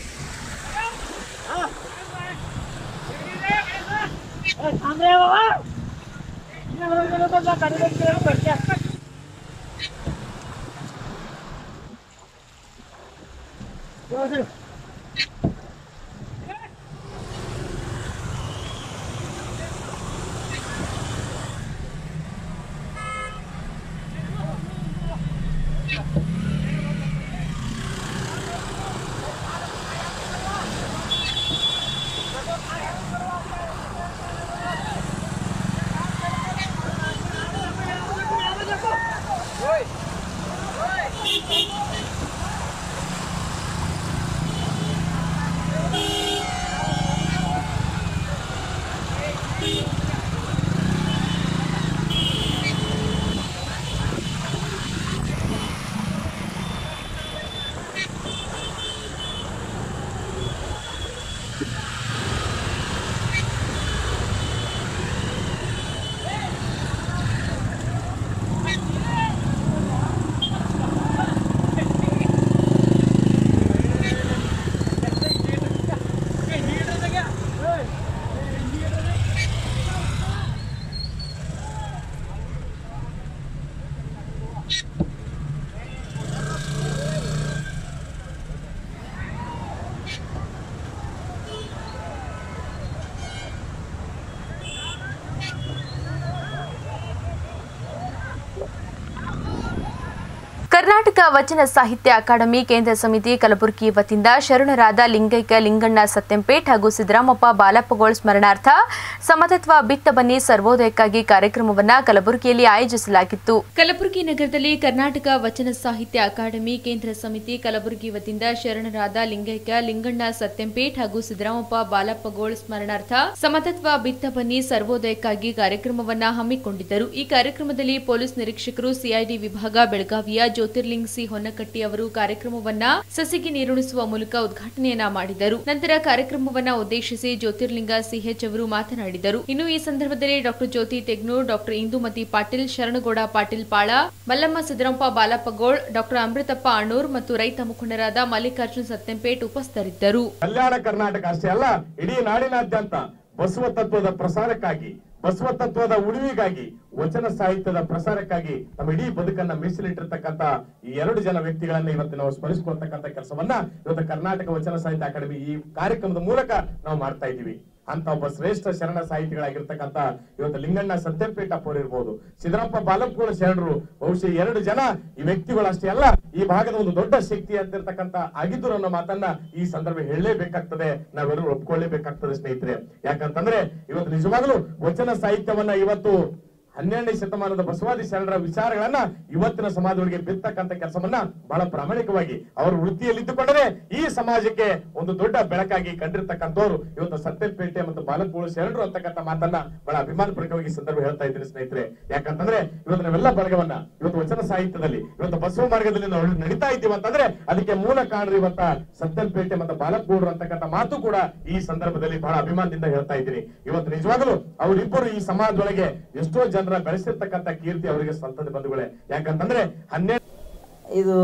ಕರ್ನಾಟಕ ವಚನ ಸಾಹಿತ್ಯ ಅಕಾಡೆಮಿ ಕೇಂದ್ರ ಸಮಿತಿ ಕಲಬುರಗಿ ವತಿಯಿಂದ ಶರಣರಾದ ಲಿಂಗೈಕ ಲಿಂಗಣ್ಣ ಸತ್ಯಂಪೇಟ್ ಹಾಗೂ ಸಿದ್ದರಾಮಪ್ಪ ಬಾಲಪ್ಪಗೋಳ್ ಸ್ಮರಣಾರ್ಥ ಸಮತತ್ವ ಬಿತ್ತ ಬನ್ನಿ ಸರ್ವೋದಯಕ್ಕಾಗಿ ಕಾರ್ಯಕ್ರಮವನ್ನು ಕಲಬುರಗಿಯಲ್ಲಿ ಆಯೋಜಿಸಲಾಗಿತ್ತು ಕಲಬುರಗಿ ನಗರದಲ್ಲಿ ಕರ್ನಾಟಕ ವಚನ ಸಾಹಿತ್ಯ ಅಕಾಡೆಮಿ ಕೇಂದ್ರ ಸಮಿತಿ ಕಲಬುರಗಿ ವತಿಯಿಂದ ಶರಣರಾದ ಲಿಂಗೈಕ ಲಿಂಗಣ್ಣ ಸತ್ಯಂಪೇಟ್ ಹಾಗೂ ಸಿದ್ದರಾಮಪ್ಪ ಬಾಲಪ್ಪಗೋಳ್ ಸ್ಮರಣಾರ್ಥ ಸಮತತ್ವ ಬಿತ್ತ ಬನ್ನಿ ಸರ್ವೋದಯಕ್ಕಾಗಿ ಕಾರ್ಯಕ್ರಮವನ್ನ ಹಮ್ಮಿಕೊಂಡಿದ್ದರು ಈ ಕಾರ್ಯಕ್ರಮದಲ್ಲಿ ಪೊಲೀಸ್ ನಿರೀಕ್ಷಕರು ಸಿಐಡಿ ವಿಭಾಗ ಬೆಳಗಾವಿಯ ಜ್ಯೋತಿರ್ಲಿಂಗ್ ಸಿ ಹೊನ್ನಕಟ್ಟಿ ಅವರು ಕಾರ್ಯಕ್ರಮವನ್ನ ಸಸಿಗೆ ನೀರುಣಿಸುವ ಮೂಲಕ ಉದ್ಘಾಟನೆಯನ್ನ ಮಾಡಿದರು ನಂತರ ಕಾರ್ಯಕ್ರಮವನ್ನ ಉದ್ದೇಶಿಸಿ ಜ್ಯೋತಿರ್ಲಿಂಗ ಸಿಎಚ್ ಅವರು ಮಾತನಾಡಿದರು ಇನ್ನು ಈ ಸಂದರ್ಭದಲ್ಲಿ doctor Jyoti Tegnoor doctor Indumati Patil Sharanagouda Patil Pala Mallamma Siddaramappa Balappagol doctor Amruthappa Annur ಮತ್ತು ರೈತ ಮುಖಂಡರಾದ ಮಲ್ಲಿಕಾರ್ಜುನ್ ಸತ್ಯಂಪೇಟ್ ಉಪಸ್ಥಿತರಿದ್ದರು ಕಲ್ಯಾಣ ಕರ್ನಾಟಕ ಅಷ್ಟೇ ಅಲ್ಲ ಇಡೀ ನಾಡಿನಾದ್ಯಂತ ಬಸವ ತತ್ವದ ಪ್ರಸಾರಕ್ಕಾಗಿ ಬಸವ ತತ್ವದ ಉಳಿವಿಗಾಗಿ ವಚನ ಸಾಹಿತ್ಯದ ಪ್ರಸಾರಕ್ಕಾಗಿ ನಮ್ಮ ಇಡೀ ಬದುಕನ್ನ ಮೀಸಲಿಟ್ಟಿರ್ತಕ್ಕಂತ ಈ ಎರಡು ಜನ ವ್ಯಕ್ತಿಗಳನ್ನ ಇವತ್ತು ನಾವು ಸ್ಮರಿಸಿಕೊಳ್ತಕ್ಕಂಥ ಕೆಲಸವನ್ನ ಇವತ್ತು ಕರ್ನಾಟಕ ವಚನ ಸಾಹಿತ್ಯ ಅಕಾಡೆಮಿ ಈ ಕಾರ್ಯಕ್ರಮದ ಮೂಲಕ ನಾವು ಮಾಡ್ತಾ ಇದ್ದೀವಿ ಅಂತ ಒಬ್ಬ ಶ್ರೇಷ್ಠ ಶರಣ ಸಾಹಿತಿಗಳಾಗಿರ್ತಕ್ಕಂಥ ಇವತ್ತು ಲಿಂಗಣ್ಣ ಸತ್ಯಪೇಟ ಅಪ್ಪರು ಇರ್ಬೋದು ಸಿದ್ದರಾಮಪ್ಪ ಬಾಲಪ್ಪಗಳ ಶರಣರು ಬಹುಶಃ ಎರಡು ಜನ ಈ ವ್ಯಕ್ತಿಗಳು ಅಷ್ಟೇ ಅಲ್ಲ ಈ ಭಾಗದ ಒಂದು ದೊಡ್ಡ ಶಕ್ತಿ ಅಂತಿರ್ತಕ್ಕಂಥ ಆಗಿದ್ರು ಅನ್ನೋ ಮಾತನ್ನ ಈ ಸಂದರ್ಭ ಹೇಳಲೇಬೇಕಾಗ್ತದೆ ನಾವೆಲ್ಲರೂ ಒಪ್ಕೊಳ್ಳೇಬೇಕಾಗ್ತದೆ ಸ್ನೇಹಿತರೆ ಯಾಕಂತಂದ್ರೆ ಇವತ್ತು ನಿಜವಾಗ್ಲೂ ವಚನ ಸಾಹಿತ್ಯವನ್ನ ಇವತ್ತು ಹನ್ನೆರಡನೇ ಶತಮಾನದ ಬಸವಾದಿ ಶರಣರ ವಿಚಾರಗಳನ್ನ ಇವತ್ತಿನ ಸಮಾಜದೊಳಗೆ ಬಿತ್ತಕ್ಕಂತ ಕೆಲಸವನ್ನ ಬಹಳ ಪ್ರಾಮಾಣಿಕವಾಗಿ ಅವರ ವೃತ್ತಿಯಲ್ಲಿದ್ದುಕೊಂಡರೆ ಈ ಸಮಾಜಕ್ಕೆ ಒಂದು ದೊಡ್ಡ ಬೆಳಕಾಗಿ ಕಂಡಿರ್ತಕ್ಕಂಥವ್ರು ಇವತ್ತು ಸತ್ಯಪೇಟೆ ಮತ್ತು ಬಾಲಕೂಳು ಶರಣರು ಅಂತಕ್ಕಂಥ ಮಾತನ್ನ ಬಹಳ ಅಭಿಮಾನಪೂರ್ವಕವಾಗಿ ಈ ಸಂದರ್ಭ ಹೇಳ್ತಾ ಇದ್ದೀನಿ ಸ್ನೇಹಿತರೆ ಯಾಕಂತಂದ್ರೆ ಇವತ್ತು ನಾವೆಲ್ಲ ಬಳಗವನ್ನ ಇವತ್ತು ವಚನ ಸಾಹಿತ್ಯದಲ್ಲಿ ಇವತ್ತು ಬಸವ ಮಾರ್ಗದಲ್ಲಿ ನಾವು ನಡೀತಾ ಇದ್ದೀವಿ ಅಂತಂದ್ರೆ ಅದಕ್ಕೆ ಮೂಲ ಕಾರಣ ಇವತ್ತ ಸತ್ಯಪೇಟೆ ಮತ್ತು ಬಾಲಕೂಡ್ರು ಅಂತಕ್ಕಂಥ ಮಾತು ಕೂಡ ಈ ಸಂದರ್ಭದಲ್ಲಿ ಬಹಳ ಅಭಿಮಾನದಿಂದ ಹೇಳ್ತಾ ಇದ್ದೀನಿ ಇವತ್ತು ನಿಜವಾಗಲೂ ಅವರಿಬ್ಬರು ಈ ಸಮಾಜದೊಳಗೆ ಎಷ್ಟೋ ಜನರ ಬೆಳೆಸಿರ್ತಕ್ಕಂಥ ಕೀರ್ತಿ ಅವರಿಗೆ ಸಂತದ ಬಂಧುಗಳೇ ಯಾಕಂತಂದ್ರೆ ಹನ್ನೆರಡು ಇದು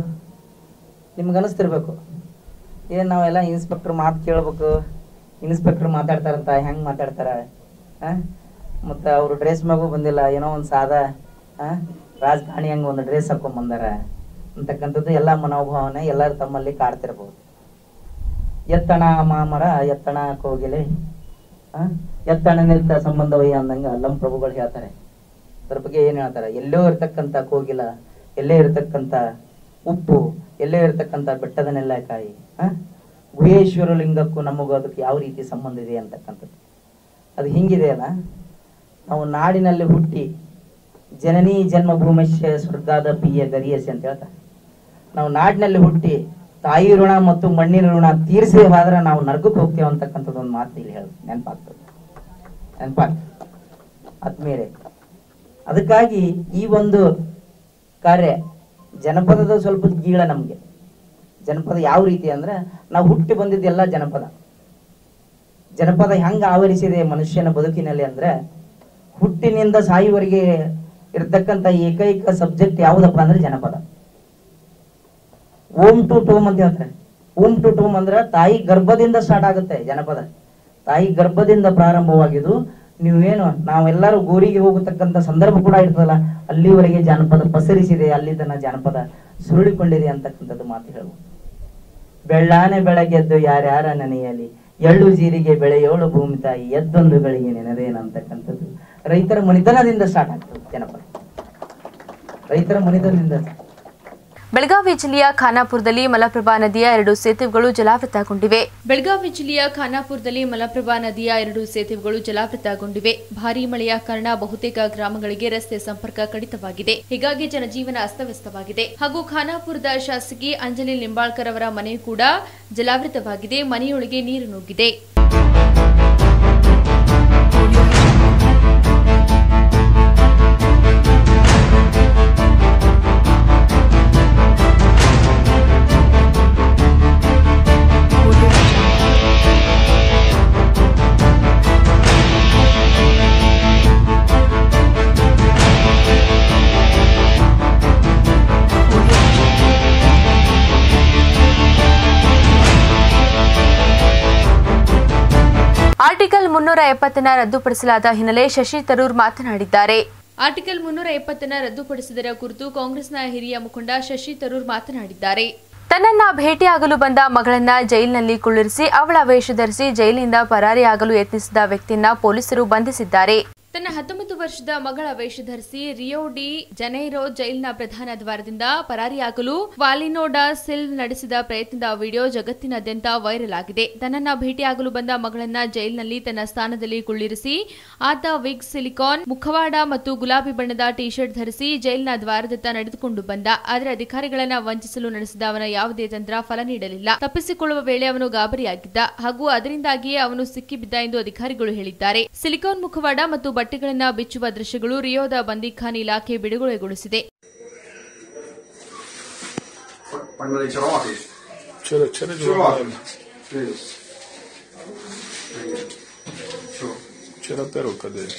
ನಿಮ್ಗೆ ಅನಿಸ್ತಿರ್ಬೇಕು ಏನು ನಾವೆಲ್ಲ ಇನ್ಸ್ಪೆಕ್ಟರ್ ಮಾತು ಕೇಳ್ಬೇಕು ಇನ್ಸ್ಪೆಕ್ಟರ್ ಮಾತಾಡ್ತಾರಂತ ಹೆಂಗೆ ಮಾತಾಡ್ತಾರೆ ಮತ್ತು ಅವರು ಡ್ರೆಸ್ ಮ್ಯಾಗೂ ಬಂದಿಲ್ಲ ಏನೋ ಒಂದು ಸಾದಾ ಆ, ರಾಜಕಾರಣಿ ಹಂಗೆ ಒಂದು ಡ್ರೆಸ್ ಹಾಕೊಂಡ್ ಬಂದಾರ ಅಂತಕ್ಕಂಥದ್ದು ಎಲ್ಲ ಮನೋಭಾವನೆ ಎಲ್ಲರೂ ತಮ್ಮಲ್ಲಿ ಕಾಡ್ತಿರ್ಬೋದು ಎತ್ತಣ ಮಾಮರ ಎತ್ತಣ ಕೋಗಿಲೆ ಆ, ಎತ್ತಣ ನಿಲ್ತ ಸಂಬಂಧವಯ್ಯ ಅಂದಂಗೆ ಅಲ್ಲಂ ಪ್ರಭುಗಳು ಹೇಳ್ತಾರೆ ಅದ್ರ ಬಗ್ಗೆ ಏನ್ ಹೇಳ್ತಾರೆ ಎಲ್ಲೋ ಇರ್ತಕ್ಕಂಥ ಕೋಗಿಲ ಎಲ್ಲೇ ಇರ್ತಕ್ಕಂಥ ಉಪ್ಪು ಎಲ್ಲೇ ಇರ್ತಕ್ಕಂಥ ಬೆಟ್ಟದ ನೆಲ್ಲಕಾಯಿ ಆ ಗುಹೇಶ್ವರ ಲಿಂಗಕ್ಕೂ ನಮಗೂ ಅದಕ್ಕೆ ಯಾವ ರೀತಿ ಸಂಬಂಧ ಇದೆ ಅಂತಕ್ಕಂಥದ್ದು ಅದು ಹಿಂಗಿದೆ ಅಲ್ಲ ನಾವು ನಾಡಿನಲ್ಲಿ ಹುಟ್ಟಿ ಜನನಿ ಜನ್ಮಭೂಮಶ್ಯ ಸ್ವರ್ಗಾದ ಪಿಯ ಗರಿಯಸಿ ಅಂತ ಹೇಳ್ತಾರೆ ನಾವು ನಾಡಿನಲ್ಲಿ ಹುಟ್ಟಿ ತಾಯಿ ಋಣ ಮತ್ತು ಮಣ್ಣಿನ ಋಣ ತೀರಿಸಿ ಹೋದ್ರೆ ನಾವು ನರ್ಗಕ್ಕೆ ಹೋಗ್ತೇವೆ ಅಂತಕ್ಕಂಥದ್ದು ಒಂದು ಮಾತು ಇಲ್ಲಿ ಹೇಳಿ ನೆನಪಾಗ್ತದೆ ನೆನಪಾಗ್ತದೆ ಆದ್ಮೇಲೆ ಅದಕ್ಕಾಗಿ ಈ ಒಂದು ಕಾರ್ಯ ಜನಪದದ ಸ್ವಲ್ಪ ಗೀಳ ನಮಗೆ ಜನಪದ ಯಾವ ರೀತಿ ಅಂದ್ರೆ ನಾವು ಹುಟ್ಟಿ ಬಂದಿದ್ದೆಲ್ಲ ಜನಪದ ಜನಪದ ಹೆಂಗ ಆವರಿಸಿದೆ ಮನುಷ್ಯನ ಬದುಕಿನಲ್ಲಿ ಅಂದ್ರೆ ಹುಟ್ಟಿನಿಂದ ಸಾಯುವವರೆಗೆ ಇರ್ತಕ್ಕಂಥ ಏಕೈಕ ಸಬ್ಜೆಕ್ಟ್ ಯಾವುದಪ್ಪ ಅಂದ್ರೆ ಜನಪದ ಓಂ ಟು ಟೋಮ್ ಅಂತ ಹೇಳ್ತಾರೆ ಓಂ ಟು ಟೋಮ್ ಅಂದ್ರೆ ತಾಯಿ ಗರ್ಭದಿಂದ ಸ್ಟಾರ್ಟ್ ಆಗುತ್ತೆ ಜನಪದ ತಾಯಿ ಗರ್ಭದಿಂದ ಪ್ರಾರಂಭವಾಗಿದ್ದು ನೀವೇನು ನಾವೆಲ್ಲರೂ ಗೋರಿಗೆ ಹೋಗತಕ್ಕಂತ ಸಂದರ್ಭ ಕೂಡ ಇರ್ತದಲ್ಲ ಅಲ್ಲಿವರೆಗೆ ಜಾನಪದ ಪಸರಿಸಿದೆ ಅಲ್ಲಿ ತನ್ನ ಜಾನಪದ ಸುರುಳಿಕೊಂಡಿದೆ ಅಂತಕ್ಕಂಥದ್ದು ಮಾತು ಹೇಳ್ಬೋದು ಬೆಳ್ಳಾನೆ ಬೆಳಗೆದ್ದು ಯಾರ್ಯಾರ ನೆನೆಯಲಿ ಎಳ್ಳು ಜೀರಿಗೆ ಬೆಳೆಯೋಳು ಭೂಮಿ ತಾಯಿ ಎದ್ದೊಂದು ಗಳಿಗೆ ನೆನೆದೇನಂತಕ್ಕಂಥದ್ದು ರೈತರ ಮನಿತನದಿಂದ ಸ್ಟಾರ್ಟ್ ಆಗ್ತದೆ ಜನಪದ ರೈತರ ಮನಿತನದಿಂದ ಬೆಳಗಾವಿ ಜಿಲ್ಲೆಯ ಖಾನಾಪುರದಲ್ಲಿ ಮಲಪ್ರಭಾ ನದಿಯ ಎರಡು ಸೇತುವೆಗಳು ಜಲಾವೃತಗೊಂಡಿವೆ ಬೆಳಗಾವಿ ಜಿಲ್ಲೆಯ ಖಾನಾಪುರದಲ್ಲಿ ಮಲಪ್ರಭಾ ನದಿಯ ಎರಡು ಸೇತುವೆಗಳು ಜಲಾವೃತಗೊಂಡಿವೆ ಭಾರೀ ಮಳೆಯ ಕಾರಣ ಬಹುತೇಕ ಗ್ರಾಮಗಳಿಗೆ ರಸ್ತೆ ಸಂಪರ್ಕ ಕಡಿತವಾಗಿದೆ ಹೀಗಾಗಿ ಜನಜೀವನ ಅಸ್ತವ್ಯಸ್ತವಾಗಿದೆ ಹಾಗೂ ಖಾನಾಪುರದ ಶಾಸಕಿ ಅಂಜಲಿ ನಿಂಬಾಳ್ಕರ್ ಅವರ ಮನೆ ಕೂಡ ಜಲಾವೃತವಾಗಿದೆ ಮನೆಯೊಳಗೆ ನೀರು ನುಗ್ಗಿದೆ ಆರ್ಟಿಕಲ್ ಮುನ್ನೂರ ಎಪ್ಪತ್ತನ್ನ ರದ್ದುಪಡಿಸಲಾದ ಹಿನ್ನೆಲೆ ಶಶಿ ತರೂರ್ ಮಾತನಾಡಿದ್ದಾರೆ ಆರ್ಟಿಕಲ್ ಮುನ್ನೂರ ಎಪ್ಪತ್ತನ್ನ ರದ್ದುಪಡಿಸಿದರ ಕುರಿತು ಕಾಂಗ್ರೆಸ್ನ ಹಿರಿಯ ಮುಖಂಡ ಶಶಿ ತರೂರ್ ಮಾತನಾಡಿದ್ದಾರೆ ತನ್ನನ್ನ ಭೇಟಿಯಾಗಲು ಬಂದ ಮಗಳನ್ನ ಜೈಲಿನಲ್ಲಿ ಕುಳ್ಳಿರಿಸಿ ಅವಳ ವೇಷ ಧರಿಸಿ ಜೈಲಿನಿಂದ ಪರಾರಿಯಾಗಲು ಯತ್ನಿಸಿದ ವ್ಯಕ್ತಿಯನ್ನ ಪೊಲೀಸರು ಬಂಧಿಸಿದ್ದಾರೆ ತನ್ನ ಹತ್ತೊಂಬತ್ತು ವರ್ಷದ ಮಗಳ ವೇಷ ಧರಿಸಿ ರಿಯೋ ಡಿ ಜನೈರೋ ಜೈಲಿನ ಪ್ರಧಾನ ದ್ವಾರದಿಂದ ಪರಾರಿಯಾಗಲು ವಾಲಿನೋಡಾ ಸಿಲ್ ನಡೆಸಿದ ಪ್ರಯತ್ನದ ವಿಡಿಯೋ ಜಗತ್ತಿನಾದ್ಯಂತ ವೈರಲ್ ಆಗಿದೆ ತನ್ನನ್ನ ಭೇಟಿಯಾಗಲು ಬಂದ ಮಗಳನ್ನ ಜೈಲಿನಲ್ಲಿ ತನ್ನ ಸ್ಥಾನದಲ್ಲಿ ಕುಳ್ಳಿರಿಸಿ ಆತ ವಿಗ್ ಸಿಲಿಕಾನ್ ಮುಖವಾಡ ಮತ್ತು ಗುಲಾಬಿ ಬಣ್ಣದ ಟಿ ಶರ್ಟ್ ಧರಿಸಿ ಜೈಲಿನ ದ್ವಾರದತ್ತ ನಡೆದುಕೊಂಡು ಬಂದ ಆದರೆ ಅಧಿಕಾರಿಗಳನ್ನ ವಂಚಿಸಲು ನಡೆಸಿದ ಅವನ ಯಾವುದೇ ತಂತ್ರ ಫಲ ನೀಡಲಿಲ್ಲ ತಪ್ಪಿಸಿಕೊಳ್ಳುವ ವೇಳೆ ಅವನು ಗಾಬರಿಯಾಗಿದ್ದ ಹಾಗೂ ಅದರಿಂದಾಗಿಯೇ ಅವನು ಸಿಕ್ಕಿಬಿದ್ದ ಎಂದು ಅಧಿಕಾರಿಗಳು ಹೇಳಿದ್ದಾರೆ ಸಿಲಿಕಾನ್ ಮುಖವಾಡ ಮತ್ತು ಬಟ್ಟೆಗಳನ್ನ ಬಿಚ್ಚುವ ದೃಶ್ಯಗಳು ರಿಯೋದ ಬಂದಿಖಾನೆ ಇಲಾಖೆ ಬಿಡುಗಡೆಗೊಳಿಸಿದೆ Pode mandar tirar óculos? Tira, tira de Tira o lá. óculos. Isso. Show. Tira a peruca dele.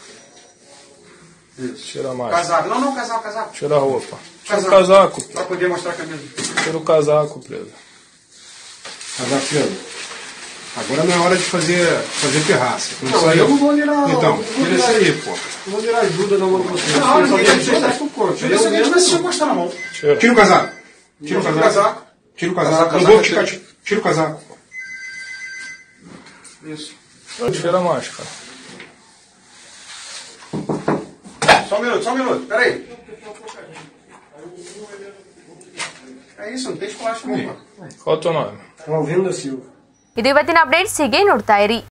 Isso. Tira mais. Casaco. Não, não, casaco, casaco. Tira a roupa. Tira o Casaco. casaco. Pra poder mostrar a camisa. Tira o casaco, preso. Casaco Pedro. Agora não é hora de fazer, fazer pirraça. Não, Não, saiu? eu não vou virar, não. Então, Eu vou tira isso virar. aí, pô. Não vou virar ajuda na mão de vocês. Não, Vocês ninguém sabem vai disso, tirar. né? Tira se alguém tivesse se encostar na mão. Tira. Tira o casaco. Tira o Tira o casaco. casaco. Tira o casaco. Casaco, Não vou casaco, ficar. tira. Tira o casaco. Isso. Tira a máscara. Só um minuto, só um minuto. Pera aí. É isso, não tem esculacho não, mano. Qual é o teu nome? Alvindo Silva. ಇದು ಇವತ್ತಿನ updates ಹೀಗೆ ನೋಡ್ತಾ ಇರಿ